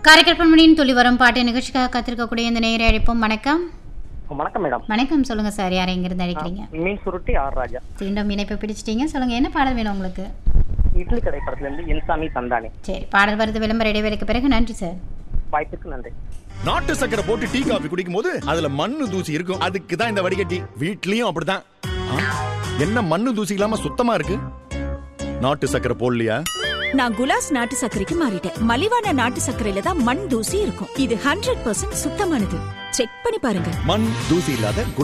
காரைக்கால் மணியின் துளி வரும் பாட்டு நிகழ்ச்சிக்காக காத்திருக்கக்கூடிய இந்த நேரை அழைப்போம் வணக்கம் வணக்கம் மேடம் வணக்கம் சொல்லுங்க சார் யாரை இங்கிருந்து அழைக்கிறீங்க மீன் சுருட்டி ஆர் ராஜா தீண்டும் இணைப்பை பிடிச்சிட்டீங்க சொல்லுங்க என்ன பாடல் வேணும் உங்களுக்கு இட்லி கடை படத்துல இருந்து என்சாமி தந்தானே சரி பாடல் வருது விளம்பர இடைவேளைக்கு பிறகு நன்றி சார் வாய்ப்புக்கு நன்றி நாட்டு சக்கரை போட்டு டீ காபி குடிக்கும் போது அதுல மண்ணு தூசி இருக்கும் அதுக்கு தான் இந்த வடிகட்டி வீட்லயும் அப்படிதான் ஆ, என்ன மண்ணு தூசி இல்லாம சுத்தமா இருக்கு நாட்டு சக்கரை போடலையா நான் குலாஸ் நாட்டு சர்க்கரைக்கு மாறிட்டேன் மலிவான நாட்டு சர்க்கரையில தான் மண் தூசி இருக்கும் இது ஹண்ட்ரட் பர்சன்ட் சுத்தமானது செக் பண்ணி பாருங்க மண் தூசி இல்லாத